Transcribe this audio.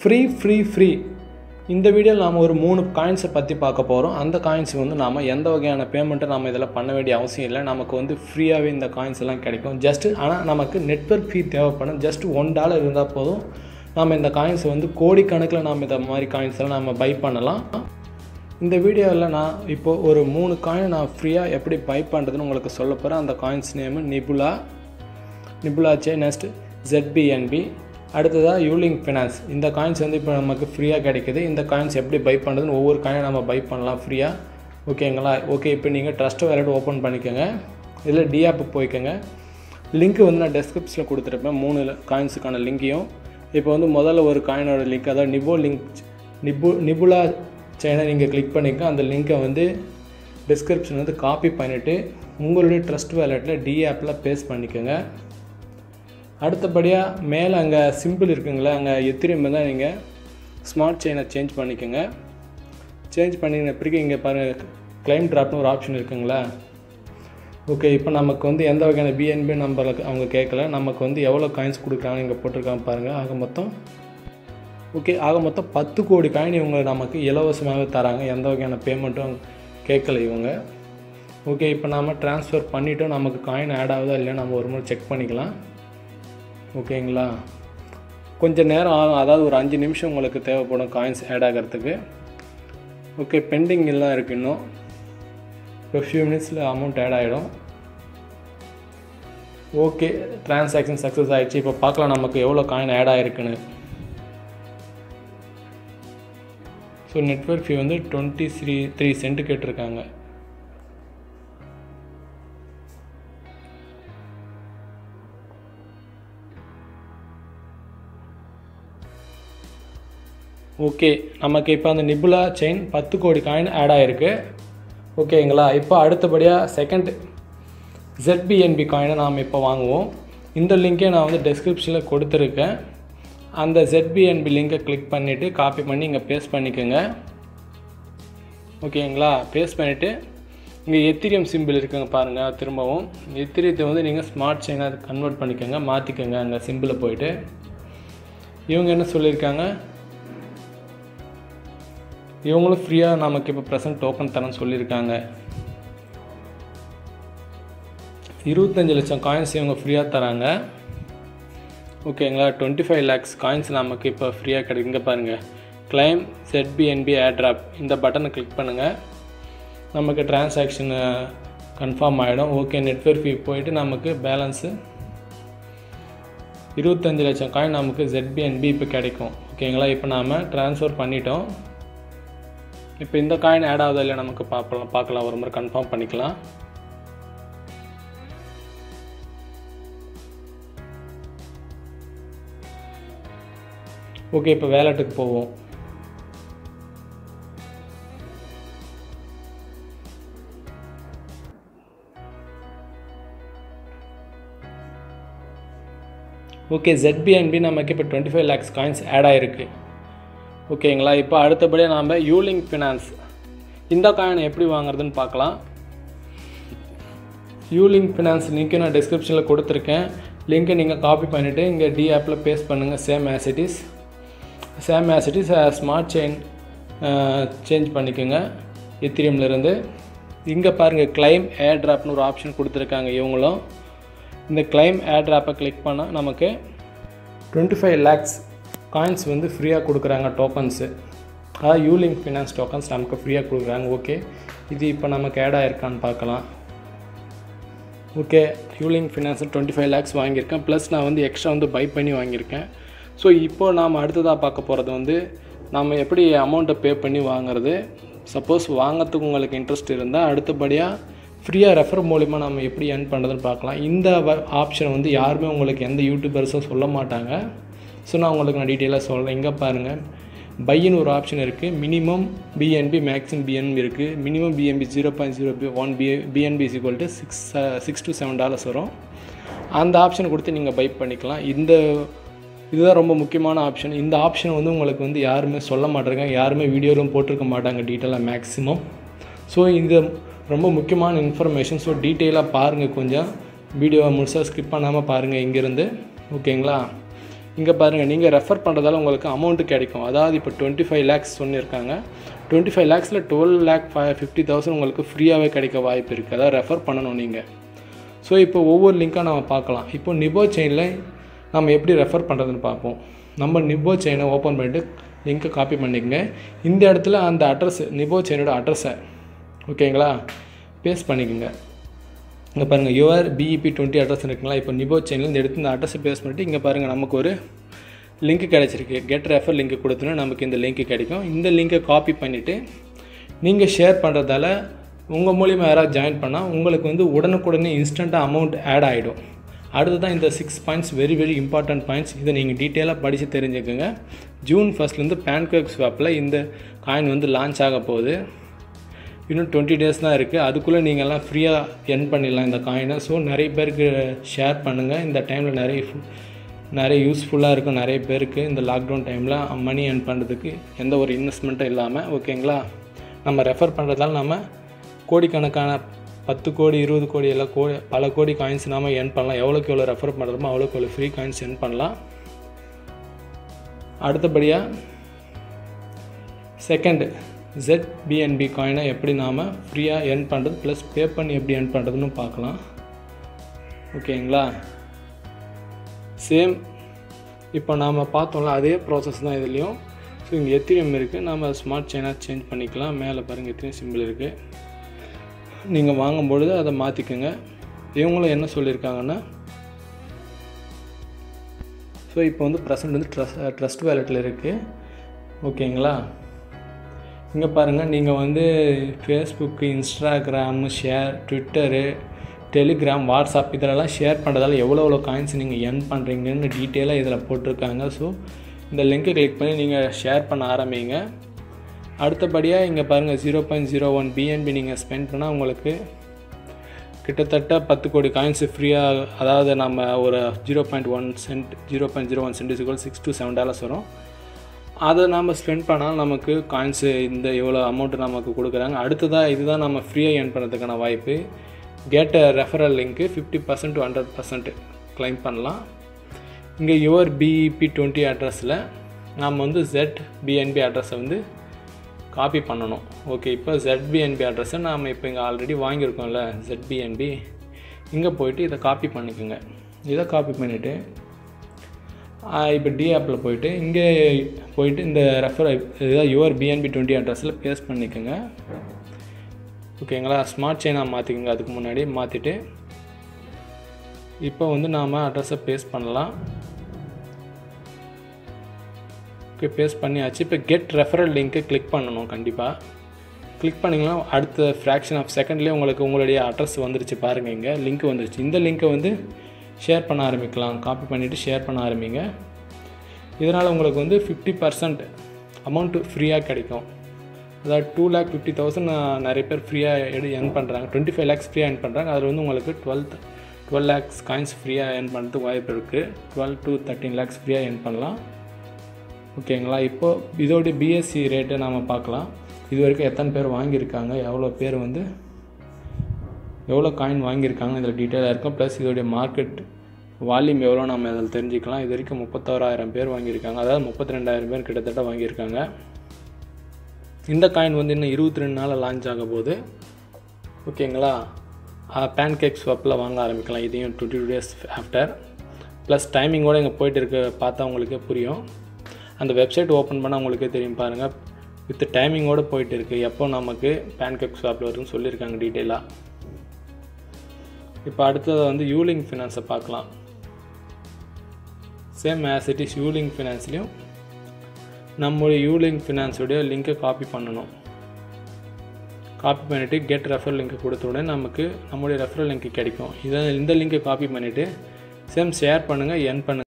free free free இந்த வீடியோவில் நாம் ஒரு மூணு காயின்ஸை பற்றி பார்க்க போகிறோம் அந்த காயின்ஸ் வந்து நாம் எந்த வகையான பேமெண்ட்டை நம்ம இதில் பண்ண வேண்டிய அவசியம் இல்லை நமக்கு வந்து ஃப்ரீயாகவே இந்த காயின்ஸ் எல்லாம் கிடைக்கும் ஜஸ்ட் ஆனால் நமக்கு நெட்ஒர்க் ஃபீ தேவைப்படும் ஜஸ்ட் ஒன் டாலர் இருந்தால் போதும் நம்ம இந்த காயின்ஸை வந்து கோடிக்கணக்கில் நாம் இந்த மாதிரி காயின்ஸ் எல்லாம் நம்ம பை பண்ணலாம் இந்த வீடியோவில் நான் இப்போது ஒரு மூணு காயின் நான் ஃப்ரீயாக எப்படி பை பண்ணுறதுன்னு உங்களுக்கு சொல்ல போகிறேன் அந்த காயின்ஸ் நேமு நிபுலா நிபுலாச்சே நெக்ஸ்ட் ZBNB அடுத்ததாக யூலிங் ஃபினான்ஸ் இந்த காயின்ஸ் வந்து இப்போ நமக்கு ஃப்ரீயாக கிடைக்குது இந்த காயின்ஸ் எப்படி பை பண்ணுறதுன்னு ஒவ்வொரு காயினை நம்ம பை பண்ணலாம் ஃப்ரீயாக ஓகேங்களா ஓகே இப்போ நீங்கள் ட்ரஸ்ட் வேலட் ஓப்பன் பண்ணிக்கோங்க இதில் டிஆப்புக்கு போய்க்கோங்க லிங்க் வந்து நான் டெஸ்கிரிப்ஷனில் கொடுத்துருப்பேன் மூணு காயின்ஸுக்கான லிங்கையும் இப்போ வந்து முதல்ல ஒரு காயினோட லிங்க் அதாவது நிபோ லிங்க் நிபு நிபுலா சேனல் நீங்கள் கிளிக் பண்ணிக்க அந்த லிங்க்கை வந்து டிஸ்கிரிப்ஷன் வந்து காப்பி பண்ணிவிட்டு உங்களுடைய ட்ரஸ்ட் வேலெட்டில் டி ஆப்பில் பேஸ்ட் பண்ணிக்கோங்க அடுத்தபடியாக மேலே அங்கே சிம்பிள் இருக்குங்களா அங்கே எத்திரியம் தான் நீங்கள் ஸ்மார்ட் செயினை சேஞ்ச் பண்ணிக்கோங்க சேஞ்ச் பண்ணின பிறகு இங்கே பாருங்கள் கிளைம் ட்ராப்னு ஒரு ஆப்ஷன் இருக்குங்களா ஓகே இப்போ நமக்கு வந்து எந்த வகையான பிஎன்பி நம்பருக்கு அவங்க கேட்கல நமக்கு வந்து எவ்வளோ காயின்ஸ் கொடுக்குறாங்க இங்கே போட்டிருக்காங்க பாருங்கள் ஆக மொத்தம் ஓகே ஆக மொத்தம் பத்து கோடி காயின் இவங்க நமக்கு இலவசமாகவே தராங்க எந்த வகையான பேமெண்ட்டும் கேட்கல இவங்க ஓகே இப்போ நாம் ட்ரான்ஸ்ஃபர் பண்ணிவிட்டோம் நமக்கு காயின் ஆட் ஆகுதா இல்லையா நம்ம ஒரு முறை செக் பண்ணிக்கலாம் ஓகேங்களா கொஞ்சம் நேரம் ஆகும் அதாவது ஒரு அஞ்சு நிமிஷம் உங்களுக்கு தேவைப்படும் காயின்ஸ் ஆட் ஆகிறதுக்கு ஓகே பெண்டிங் எல்லாம் இருக்குது இன்னும் இப்போ ஃபியூ மினிட்ஸில் அமௌண்ட் ஆட் ஆகிடும் ஓகே டிரான்சாக்ஷன் சக்ஸஸ் ஆகிடுச்சு இப்போ பார்க்கலாம் நமக்கு எவ்வளோ காயின் ஆட் ஆகிருக்குன்னு ஸோ நெட்ஒர்க் ஃபீ வந்து டுவெண்ட்டி த்ரீ த்ரீ சென்ட் கேட்டிருக்காங்க ஓகே நமக்கு இப்போ அந்த நிபுலா செயின் பத்து கோடி காயின் ஆட் ஆகிருக்கு ஓகேங்களா இப்போ அடுத்தபடியாக செகண்ட் ZBNB காயினை நாம் இப்போ வாங்குவோம் இந்த லிங்கை நான் வந்து டெஸ்கிரிப்ஷனில் கொடுத்துருக்கேன் அந்த ZBNB லிங்கை கிளிக் பண்ணிவிட்டு காப்பி பண்ணி இங்கே பேஸ்ட் பண்ணிக்கோங்க ஓகேங்களா பேஸ்ட் பண்ணிவிட்டு இங்கே எத்திரியம் சிம்பிள் இருக்குங்க பாருங்கள் திரும்பவும் எத்திரியத்தை வந்து நீங்கள் ஸ்மார்ட் செயினாக கன்வெர்ட் பண்ணிக்கோங்க மாற்றிக்கோங்க அங்கே சிம்பிளை போயிட்டு இவங்க என்ன சொல்லியிருக்காங்க இவங்களும் ஃப்ரீயாக நமக்கு இப்போ ப்ரெசன்ட் டோக்கன் தரேன்னு சொல்லியிருக்காங்க இருபத்தஞ்சி லட்சம் காயின்ஸ் இவங்க ஃப்ரீயாக தராங்க ஓகேங்களா டுவெண்ட்டி ஃபைவ் லேக்ஸ் காயின்ஸ் நமக்கு இப்போ ஃப்ரீயாக கிடைக்கும் இங்கே பாருங்கள் கிளைம் ZBNB ஆட்ராப் இந்த பட்டனை கிளிக் பண்ணுங்கள் நமக்கு டிரான்சாக்ஷன் கன்ஃபார்ம் ஆகிடும் ஓகே நெட்ஒர்க் ஃபீ போயிட்டு நமக்கு பேலன்ஸு இருபத்தஞ்சி லட்சம் காயின் நமக்கு ZBNB இப்போ கிடைக்கும் ஓகேங்களா இப்போ நாம் ட்ரான்ஸ்ஃபர் பண்ணிட்டோம் இப்போ இந்த காயின் ஆட் ஆகுதா இல்லை நமக்கு பார்க்கலாம் பார்க்கலாம் ஒரு முறை கன்ஃபார்ம் பண்ணிக்கலாம் ஓகே இப்போ வேலெட்டுக்கு போவோம் ஓகே ZBNB நமக்கு இப்போ twenty five lakhs coins add ஆகிருக்கு ஓகேங்களா இப்போ அடுத்தபடியாக நாம் யூலிங் ஃபினான்ஸ் இந்த காயினை எப்படி வாங்குறதுன்னு பார்க்கலாம் யூலிங் ஃபினான்ஸ் லிங்க்கை நான் டிஸ்கிரிப்ஷனில் கொடுத்துருக்கேன் லிங்க்கை நீங்கள் காப்பி பண்ணிவிட்டு இங்கே டி ஆப்பில் பேஸ்ட் பண்ணுங்கள் same assets same assets smart chain change பண்ணிக்கோங்க எத்திரியம்லேருந்து இங்கே பாருங்கள் கிளைம் ஏர்ட்ராப்னு ஒரு ஆப்ஷன் கொடுத்துருக்காங்க இவங்களும் இந்த கிளைம் ஏர்ட்ராப்பை கிளிக் பண்ணால் நமக்கு டுவெண்ட்டி ஃபைவ் லேக்ஸ் காயின்ஸ் வந்து ஃப்ரீயாக கொடுக்குறாங்க டோக்கன்ஸு அதாவது யூலிங் ஃபினான்ஸ் டோக்கன்ஸ் நமக்கு ஃப்ரீயாக கொடுக்குறாங்க ஓகே இது இப்போ நமக்கு ஆட் ஆயிருக்கான்னு பார்க்கலாம் ஓகே யூலிங் ஃபினான்ஸில் டுவெண்ட்டி ஃபைவ் லேக்ஸ் வாங்கியிருக்கேன் ப்ளஸ் நான் வந்து எக்ஸ்ட்ரா வந்து பை பண்ணி வாங்கியிருக்கேன் ஸோ இப்போ நாம் அடுத்ததாக பார்க்க போகிறது வந்து நம்ம எப்படி அமௌண்ட்டை பே பண்ணி வாங்குறது சப்போஸ் வாங்கிறதுக்கு உங்களுக்கு இன்ட்ரெஸ்ட் இருந்தால் அடுத்தபடியாக ஃப்ரீயாக ரெஃபர் மூலிமா நம்ம எப்படி earn பண்ணுறதுன்னு பார்க்கலாம் இந்த ஆப்ஷன் வந்து யாருமே உங்களுக்கு எந்த யூடியூபர்ஸும் சொல்ல மாட்டாங்க ஸோ நான் உங்களுக்கு நான் டீட்டெயிலாக சொல்கிறேன் இங்கே பாருங்கள் பையின்னு ஒரு ஆப்ஷன் இருக்குது மினிமம் பிஎன்பி மேக்ஸிமம் பிஎன்பி இருக்குது minimum BNB zero point zero B one B BNB is equal to six six to seven dollars வரும் அந்த ஆப்ஷன் கொடுத்து நீங்கள் பை பண்ணிக்கலாம் இந்த இதுதான் ரொம்ப முக்கியமான ஆப்ஷன் இந்த ஆப்ஷன் வந்து உங்களுக்கு வந்து யாருமே சொல்ல மாட்டாங்க யாருமே வீடியோலும் போட்டிருக்க மாட்டாங்க டீட்டெயிலாக மேக்ஸிமம் ஸோ இந்த ரொம்ப முக்கியமான இன்ஃபர்மேஷன் ஸோ டீட்டெயிலாக பாருங்கள் கொஞ்சம் வீடியோவை முழுசாக ஸ்கிப் பண்ணாமல் பாருங்கள் இங்கேருந்து ஓகேங்களா இங்கே பாருங்கள் நீங்கள் ரெஃபர் பண்ணுறதால உங்களுக்கு அமௌண்ட்டு கிடைக்கும் அதாவது இப்போ டுவெண்ட்டி ஃபைவ் லேக்ஸ் சொல்லியிருக்காங்க டுவெண்ட்டி ஃபைவ் லேக்ஸில் twelve lakh five fifty thousand உங்களுக்கு ஃப்ரீயாகவே கிடைக்க வாய்ப்பு இருக்குது அதாவது ரெஃபர் பண்ணணும் நீங்கள் ஸோ இப்போ ஒவ்வொரு லிங்க்காக நம்ம பார்க்கலாம் இப்போ நிபோ செயினில் நம்ம எப்படி ரெஃபர் பண்ணுறதுன்னு பார்ப்போம் நம்ம நிபோ செயினை ஓப்பன் பண்ணிட்டு லிங்க்கை காப்பி பண்ணிக்கங்க இந்த இடத்துல அந்த அட்ரஸ் நிபோ செயினோட அட்ரஸை ஓகேங்களா பேஸ்ட் பண்ணிக்கோங்க இங்கே பாருங்கள் யுவர் பிஇபி டுவெண்ட்டி அட்ரஸ் இருக்குங்களா இப்போ நிபோ சேனல் எடுத்து இந்த அட்ரஸை பேஸ் பண்ணிட்டு இங்கே பாருங்கள் நமக்கு ஒரு லிங்க் கிடச்சிருக்கு கெட் ரெஃபர் லிங்க் கொடுத்தோன்னா நமக்கு இந்த லிங்க் கிடைக்கும் இந்த லிங்கை காப்பி பண்ணிவிட்டு நீங்கள் ஷேர் பண்ணுறதால உங்கள் மூலிமா யாராவது ஜாயின் பண்ணால் உங்களுக்கு வந்து உடனுக்குடனே இன்ஸ்டண்ட்டாக அமௌண்ட் ஆட் ஆகிடும் அடுத்ததான் இந்த six points very very important points இதை நீங்கள் டீட்டெயிலாக படித்து தெரிஞ்சுக்கோங்க ஜூன் ஃபஸ்ட்லேருந்து பேன்கேக் ஸ்வாப்பில் இந்த காயின் வந்து லான்ச் ஆக போகுது இன்னும் டுவெண்ட்டி டேஸ் தான் இருக்குது அதுக்குள்ளே நீங்கள்லாம் ஃப்ரீயாக எர்ன் பண்ணிடலாம் இந்த காயினை ஸோ நிறைய பேருக்கு ஷேர் பண்ணுங்கள் இந்த டைமில் நிறைய நிறைய யூஸ்ஃபுல்லாக இருக்கும் நிறைய பேருக்கு இந்த லாக்டவுன் டைமில் மணி earn பண்ணுறதுக்கு எந்த ஒரு இன்வெஸ்ட்மெண்ட்டும் இல்லாமல் ஓகேங்களா நம்ம ரெஃபர் பண்ணுறதால நம்ம கோடிக்கணக்கான பத்து கோடி இருபது கோடி எல்லாம் கோடி பல கோடி காயின்ஸ் நாம earn பண்ணலாம் எவ்வளோக்கு எவ்வளோ ரெஃபர் பண்ணுறோமோ அவ்வளோக்கு எவ்வளோ ஃப்ரீ காயின்ஸ் earn பண்ணலாம் அடுத்தபடியாக செகண்ட் ZBNB காயினை எப்படி நாம் ஃப்ரீயாக earn பண்ணுறது ப்ளஸ் பே பண்ணி எப்படி earn பண்ணுறதுன்னு பார்க்கலாம் ஓகேங்களா சேம் இப்போ நாம் பார்த்தோம்ல அதே ப்ராசஸ் தான் இதுலேயும் ஸோ இங்கே எத்திரியம் இருக்குது நம்ம ஸ்மார்ட் செயினாக சேஞ்ச் பண்ணிக்கலாம் மேலே பாருங்கள் எத்திரியம் சிம்பிள் இருக்குது நீங்கள் வாங்கும்பொழுது அதை மாற்றிக்கோங்க இவங்களும் என்ன சொல்லியிருக்காங்கன்னா ஸோ இப்போ வந்து ப்ரெசன்ட் வந்து ட்ரஸ்ட் ட்ரஸ்ட் வேலெட்டில் இருக்குது ஓகேங்களா இங்கே பாருங்கள் நீங்கள் வந்து Facebook Instagram share Twitter Telegram WhatsApp இதிலெல்லாம் ஷேர் பண்ணுறதால எவ்வளோ எவ்வளோ காயின்ஸ் நீங்கள் earn பண்ணுறீங்கன்னு டீட்டெயிலாக இதில் போட்டிருக்காங்க ஸோ இந்த லிங்க்கை கிளிக் பண்ணி நீங்கள் ஷேர் பண்ண ஆரம்பிங்க அடுத்தபடியாக இங்கே பாருங்கள் zero point zero one BNB நீங்கள் ஸ்பெண்ட் பண்ணால் உங்களுக்கு கிட்டத்தட்ட பத்து கோடி காயின்ஸ் ஃப்ரீயாக அதாவது நம்ம ஒரு zero point one cent zero point zero one cent is equal six to seven dollars வரும் அதை நம்ம ஸ்பெண்ட் பண்ணால் நமக்கு காயின்ஸு இந்த இவ்வளோ அமௌண்ட்டு நமக்கு கொடுக்குறாங்க அடுத்ததாக இதுதான் நம்ம ஃப்ரீயாக earn பண்ணுறதுக்கான வாய்ப்பு கேட்ட ரெஃபரல் லிங்க்கு fifty percent to hundred percent claim பண்ணலாம் இங்கே யுவர் பிஇபி டுவெண்ட்டி அட்ரஸில் நாம் வந்து ஜெட் பிஎன்பி அட்ரஸை வந்து காப்பி பண்ணணும் ஓகே இப்போ ZBNB அட்ரஸை நாம் இப்போ இங்கே ஆல்ரெடி வாங்கியிருக்கோம்ல ZBNB இங்கே போயிட்டு இதை காப்பி பண்ணிக்கோங்க இதை காப்பி பண்ணிவிட்டு இப்போ டி ஆப்பில் போயிட்டு இங்கே போயிட்டு இந்த ரெஃபர் இதாக யுவர் பிஎன்பி டுவெண்ட்டி அட்ரஸில் பேஸ்ட் பண்ணிக்கோங்க ஓகேங்களா ஸ்மார்ட் செயினாக மாற்றிக்கோங்க அதுக்கு முன்னாடி மாற்றிட்டு இப்போ வந்து நாம் அட்ரஸை பேஸ்ட் பண்ணலாம் ஓகே பேஸ்ட் பண்ணியாச்சு இப்போ கெட் ரெஃபரல் லிங்க்கை கிளிக் பண்ணணும் கண்டிப்பாக கிளிக் பண்ணிங்கன்னா அடுத்த ஃப்ராக்ஷன் ஆஃப் செகண்ட்லேயே உங்களுக்கு உங்களுடைய அட்ரஸ் வந்துருச்சு பாருங்கள் இங்கே லிங்க் வந்துருச்சு இந்த லிங்க்கை வந்து ஷேர் பண்ண ஆரம்பிக்கலாம் காப்பி பண்ணிவிட்டு ஷேர் பண்ண ஆரம்பிங்க இதனால் உங்களுக்கு வந்து ஃபிஃப்டி பர்சன்ட் அமௌண்ட்டு ஃப்ரீயாக கிடைக்கும் அதாவது டூ லேக் ஃபிஃப்டி தௌசண்ட் நிறைய பேர் ஃப்ரீயாக எடு எர்ன் பண்ணுறாங்க டுவெண்ட்டி ஃபைவ் லேக்ஸ் ஃப்ரீயாக earn பண்ணுறாங்க அதில் வந்து உங்களுக்கு டுவெல்த் டுவெல் லேக்ஸ் காயின்ஸ் ஃப்ரீயாக earn பண்ணுறதுக்கு வாய்ப்பு இருக்குது டுவெல் டு தேர்ட்டின் லேக்ஸ் ஃப்ரீயாக earn பண்ணலாம் ஓகேங்களா இப்போது இதோடைய பிஎஸ்சி ரேட்டை நாம் பார்க்கலாம் இது வரைக்கும் எத்தனை பேர் வாங்கியிருக்காங்க எவ்வளோ பேர் வந்து எவ்வளோ காயின் வாங்கியிருக்காங்க இதில் டீட்டெயிலாக இருக்கும் ப்ளஸ் இதோடைய மார்க்கெட் வால்யூம் எவ்வளோ நம்ம இதில் தெரிஞ்சுக்கலாம் இது வரைக்கும் முப்பத்தோராயிரம் பேர் வாங்கியிருக்காங்க அதாவது முப்பத்தி ரெண்டாயிரம் பேர் கிட்டத்தட்ட வாங்கியிருக்காங்க இந்த காயின் வந்து இன்னும் இருபத்தி ரெண்டு நாளில் லான்ச் ஆக போகுது ஓகேங்களா பேன் கேக் ஸ்வாப்பில் வாங்க ஆரம்பிக்கலாம் இதையும் twenty two days after plus டைமிங்கோடு இங்கே போயிட்டு இருக்க பார்த்தா உங்களுக்கே புரியும் அந்த வெப்சைட் ஓப்பன் பண்ணால் உங்களுக்கே தெரியும் பாருங்கள் வித் டைமிங்கோடு போயிட்டு இருக்குது எப்போ நமக்கு பேன் கேக் ஸ்வாப்பில் வரும்னு சொல்லியிருக்காங்க டீட்டெயிலாக இப்போ அடுத்தது வந்து யூலிங் ஃபினான்ஸை பார்க்கலாம் சேம் ஆஸ் இட் இஸ் யூலிங் ஃபினான்ஸ்லேயும் நம்மளுடைய யூலிங் ஃபினான்ஸுடைய லிங்க்கை காப்பி பண்ணணும் காப்பி பண்ணிவிட்டு கெட் ரெஃபர் லிங்க் கொடுத்த உடனே நமக்கு நம்மளுடைய ரெஃபரல் லிங்க் கிடைக்கும் இதை இந்த லிங்கை காப்பி பண்ணிவிட்டு சேம் ஷேர் பண்ணுங்கள் என் பண்ணுங்கள்